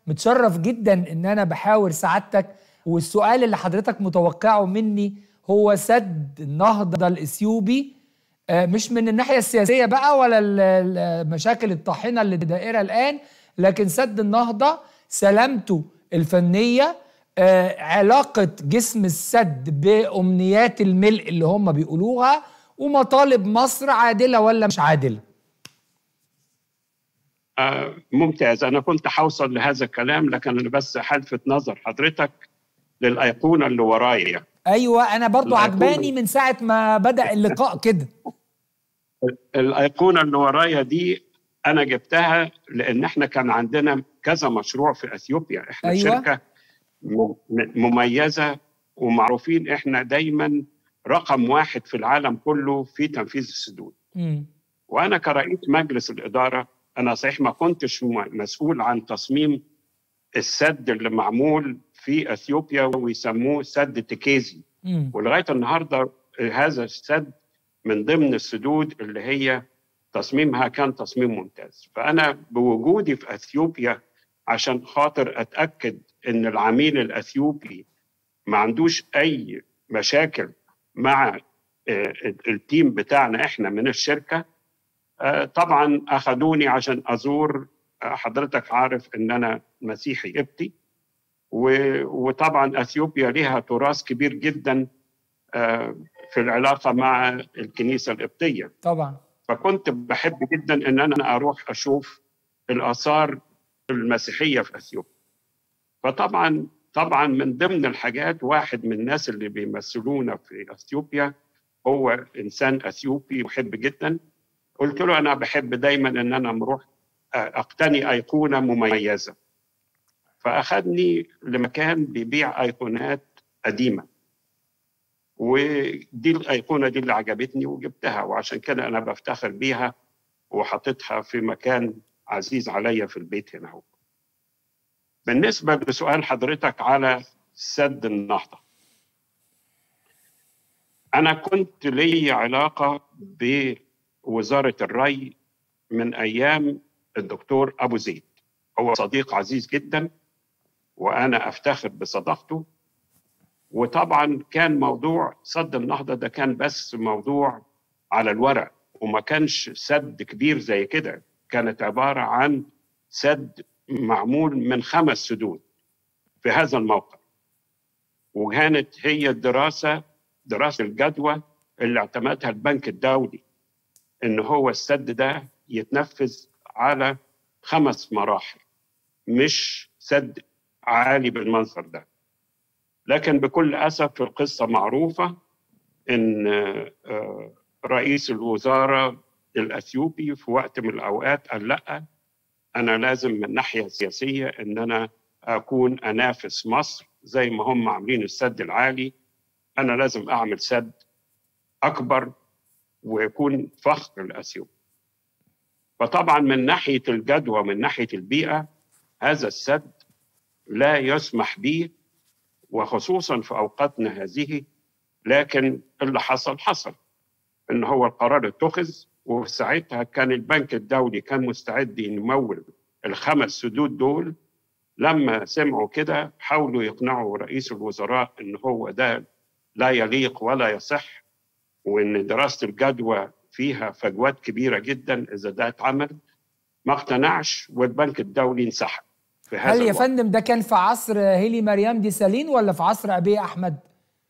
متشرف جدا ان انا بحاور سعادتك والسؤال اللي حضرتك متوقعه مني هو سد النهضه الاثيوبي آه، مش من الناحيه السياسيه بقى ولا ال- ال- المشاكل الطاحنه اللي دائره الان لكن سد النهضه سلامته الفنيه آه، علاقه جسم السد بامنيات الملء اللي هم بيقولوها ومطالب مصر عادله ولا مش عادله آه، ممتاز انا كنت حوصل لهذا الكلام لكن انا بس حلفت نظر حضرتك للايقونه اللي ورايا ايوه انا برضو الأيقونة. عجباني من ساعه ما بدا اللقاء كده الايقونه اللي ورايا دي انا جبتها لان احنا كان عندنا كذا مشروع في اثيوبيا احنا أيوة. أيوة. شركه م- م- مميزه ومعروفين احنا دايما رقم واحد في العالم كله في تنفيذ السدود مم. وانا كرئيس مجلس الاداره انا صحيح ما كنتش م- مسؤول عن تصميم السد اللي معمول في اثيوبيا ويسموه سد تكيزي مم. ولغايه النهارده هذا السد من ضمن السدود اللي هي تصميمها كان تصميم ممتاز فانا بوجودي في اثيوبيا عشان خاطر اتاكد ان العميل الاثيوبي ما عندوش اي مشاكل مع آه، التيم بتاعنا احنا من الشركه آه، طبعا اخذوني عشان ازور آه، حضرتك عارف ان انا مسيحي قبطي و- وطبعا اثيوبيا لها تراث كبير جدا آه، في العلاقه مع الكنيسه القبطيه طبعا فكنت بحب جدا ان انا اروح اشوف الاثار المسيحيه في اثيوبيا فطبعا طبعا من ضمن الحاجات واحد من الناس اللي بيمثلونا في اثيوبيا هو انسان اثيوبي محب جدا قلت له انا بحب دايما ان انا اروح اقتني ايقونه مميزه فاخذني لمكان بيبيع ايقونات قديمه ودي الايقونه دي اللي عجبتني وجبتها وعشان كده انا بفتخر بيها وحطيتها في مكان عزيز عليا في البيت هنا هو. بالنسبه لسؤال حضرتك على سد النهضه انا كنت لي علاقه بوزاره الري من ايام الدكتور ابو زيد هو صديق عزيز جدا وانا افتخر بصداقته وطبعا كان موضوع سد النهضه ده كان بس موضوع على الورق وما كانش سد كبير زي كده كانت عباره عن سد معمول من خمس سدود في هذا الموقع وكانت هي الدراسه دراسه الجدوى اللي اعتمدها البنك الدولي ان هو السد ده يتنفذ على خمس مراحل مش سد عالي بالمنظر ده لكن بكل اسف القصه معروفه ان آه، رئيس الوزاره الاثيوبي في وقت من الاوقات قال لا انا لازم من الناحيه السياسيه ان انا اكون انافس مصر زي ما هم عاملين السد العالي انا لازم اعمل سد اكبر ويكون فخر لاثيوبيا فطبعا من ناحيه الجدوى من ناحيه البيئه هذا السد لا يسمح به وخصوصا في اوقاتنا هذه لكن اللي حصل حصل ان هو القرار اتخذ وساعتها كان البنك الدولي كان مستعد يمول الخمس سدود دول لما سمعوا كده حاولوا يقنعوا رئيس الوزراء ان هو ده لا يليق ولا يصح وان دراسه الجدوى فيها فجوات كبيره جدا اذا ده اتعمل ما اقتنعش والبنك الدولي انسحب في هذا هل يا الوقت. فندم ده كان في عصر هيلي مريم دي سالين ولا في عصر ابي احمد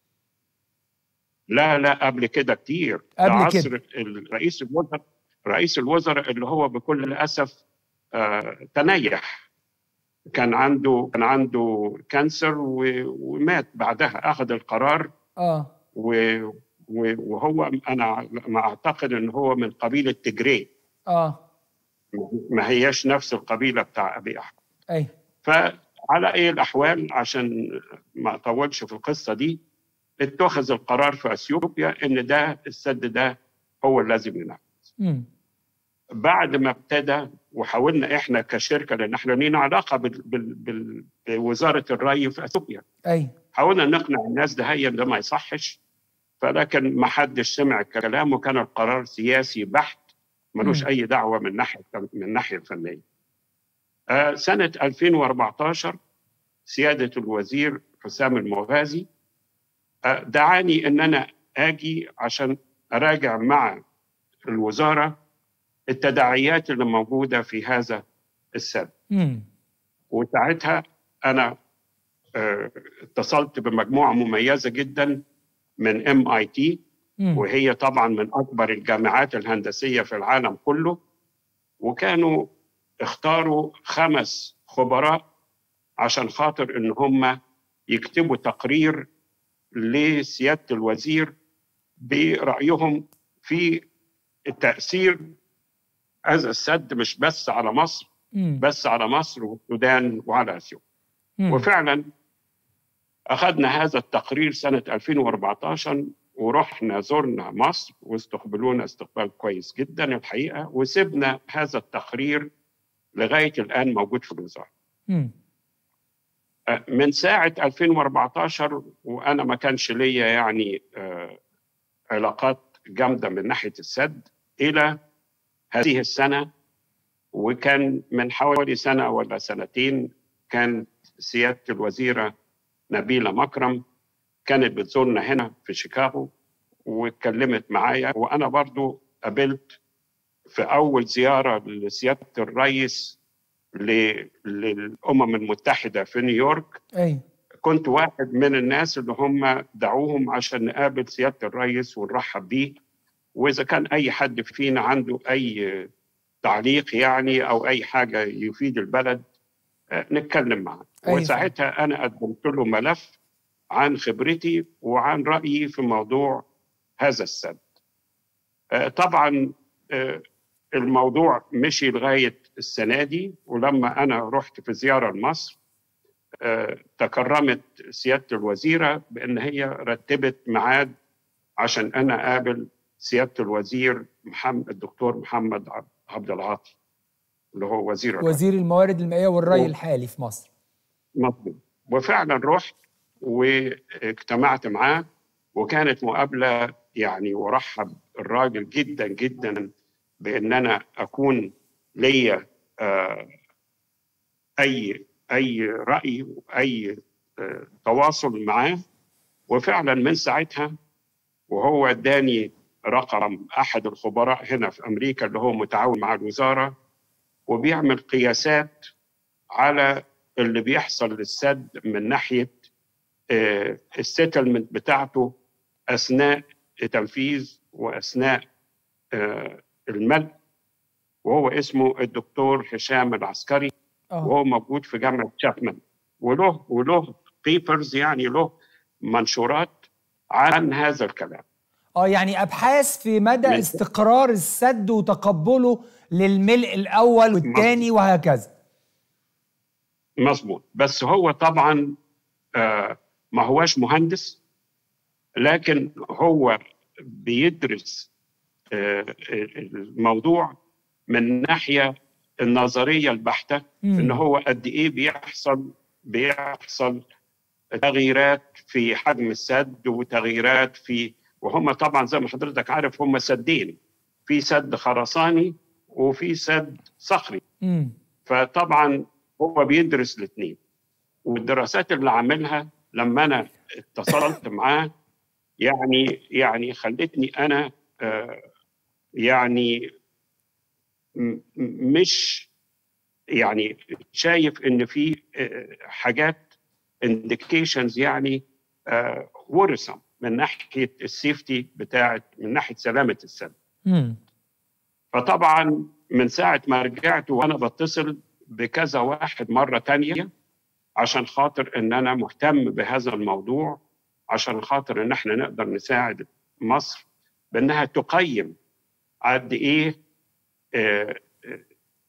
لا لا قبل كده كتير ده قبل عصر كده. رئيس الوزراء رئيس الوزراء اللي هو بكل اسف آه تنيح كان عنده كان عنده كانسر و- ومات بعدها اخذ القرار اه و- و- وهو انا ما اعتقد ان هو من قبيله تجري اه ما هياش نفس القبيله بتاع ابي احمد اي فعلى اي الاحوال عشان ما اطولش في القصه دي اتخذ القرار في اثيوبيا ان ده السد ده هو اللي لازم ينفذ امم بعد ما ابتدى وحاولنا احنا كشركه لان احنا لينا علاقه بال بال بال بوزاره الري في اثيوبيا اي حاولنا نقنع الناس ده هي ده ما يصحش فلكن ما حدش سمع الكلام وكان القرار سياسي بحت ملوش مم. اي دعوه من ناحيه من الناحيه الفنيه آه، سنة 2014 سيادة الوزير حسام المغازي آه، دعاني ان انا اجي عشان اراجع مع الوزاره التداعيات اللي موجوده في هذا السد مم. وساعتها انا آه، اتصلت بمجموعه مميزه جدا من ام اي تي مم. وهي طبعا من اكبر الجامعات الهندسيه في العالم كله وكانوا اختاروا خمس خبراء عشان خاطر ان هم يكتبوا تقرير لسياده الوزير برايهم في التاثير هذا السد مش بس على مصر مم. بس على مصر والسودان وعلى اثيوبيا مم. وفعلا اخذنا هذا التقرير سنه 2014 ورحنا زرنا مصر واستقبلونا استقبال كويس جدا الحقيقه وسبنا هذا التقرير لغايه الان موجود في الوزاره. مم. من ساعه 2014 وانا ما كانش ليا يعني آه، علاقات جامده من ناحيه السد الى هذه السنه وكان من حوالي سنه ولا سنتين كان سياده الوزيره نبيله مكرم كانت بتزورنا هنا في شيكاغو واتكلمت معايا وانا برضو قابلت في اول زياره لسياده الرئيس ل- للامم المتحده في نيويورك اي كنت واحد من الناس اللي هم دعوهم عشان نقابل سياده الرئيس ونرحب بيه واذا كان اي حد فينا عنده اي تعليق يعني او اي حاجه يفيد البلد آه، نتكلم معاه أيوة. وساعتها انا قدمت له ملف عن خبرتي وعن رايي في موضوع هذا السد آه، طبعا آه، الموضوع مشي لغايه السنه دي ولما انا رحت في زياره لمصر آه، تكرمت سياده الوزيره بان هي رتبت ميعاد عشان انا اقابل سياده الوزير محمد الدكتور محمد عب- عبد العاطي اللي هو وزير الري. وزير الموارد المائيه والري و- الحالي في مصر مظبوط وفعلا رحت واجتمعت معاه وكانت مقابله يعني ورحب الراجل جدا جدا بان انا اكون ليا آه، اي اي راي واي آه، تواصل معاه وفعلا من ساعتها وهو اداني رقم احد الخبراء هنا في امريكا اللي هو متعاون مع الوزاره وبيعمل قياسات على اللي بيحصل للسد من ناحيه السيتلمنت بتاعته اثناء التنفيذ واثناء آه، الملء وهو اسمه الدكتور هشام العسكري اه وهو موجود في جامعه شابمان وله وله بيبرز يعني له منشورات عن هذا الكلام اه يعني ابحاث في مدى ماشي. استقرار السد وتقبله للملء الاول والثاني وهكذا مظبوط بس هو طبعا آه، ما هواش مهندس لكن هو بيدرس آه، الموضوع من ناحيه النظريه البحته مم. ان هو قد ايه بيحصل بيحصل تغييرات في حجم السد وتغييرات في وهم طبعا زي ما حضرتك عارف هم سدين في سد خرساني وفي سد صخري امم فطبعا هو بيدرس الاثنين والدراسات اللي عاملها لما انا اتصلت معاه يعني يعني خلتني انا آه، يعني م- م- مش يعني شايف ان في آه، حاجات انديكيشنز يعني ورثه من ناحيه السيفتي بتاعت من ناحيه سلامه السد امم فطبعا من ساعة ما رجعت وأنا بتصل بكذا واحد مرة تانية عشان خاطر إن أنا مهتم بهذا الموضوع عشان خاطر إن إحنا نقدر نساعد مصر بإنها تقيم قد إيه آه، آه،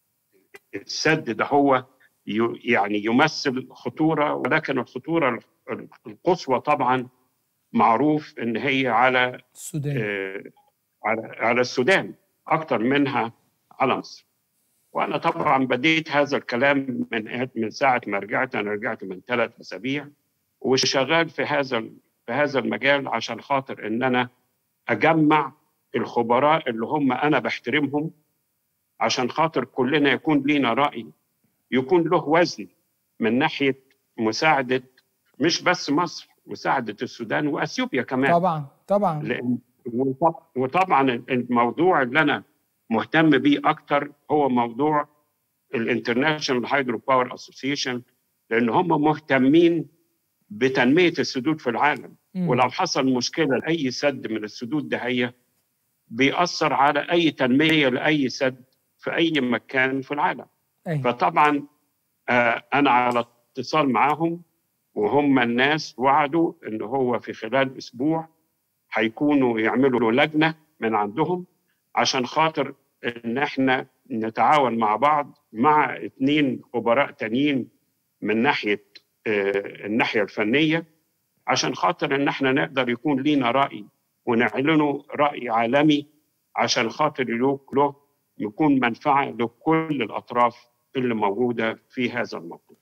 السد ده هو ي- يعني يمثل خطورة ولكن الخطورة القصوى طبعا معروف إن هي على السودان آه، على على السودان اكثر منها على مصر وانا طبعا بديت هذا الكلام من من ساعه ما رجعت انا رجعت من ثلاث اسابيع وشغال في هذا في هذا المجال عشان خاطر ان انا اجمع الخبراء اللي هم انا بحترمهم عشان خاطر كلنا يكون لينا راي يكون له وزن من ناحيه مساعده مش بس مصر مساعده السودان واثيوبيا كمان طبعا طبعا لان وطبعا الموضوع اللي انا مهتم بيه اكتر هو موضوع الانترناشونال هيدرو باور اسوسيشن لان هم مهتمين بتنميه السدود في العالم مم. ولو حصل مشكله لاي سد من السدود ده هي بيأثر على اي تنميه لاي سد في اي مكان في العالم أيوة. فطبعا آه انا على اتصال معاهم وهم الناس وعدوا ان هو في خلال اسبوع هيكونوا يعملوا لجنه من عندهم عشان خاطر ان احنا نتعاون مع بعض مع اثنين خبراء تانيين من ناحيه آه، الناحيه الفنيه عشان خاطر ان احنا نقدر يكون لينا راي ونعلنه راي عالمي عشان خاطر له له يكون منفعه لكل الاطراف اللي موجوده في هذا الموضوع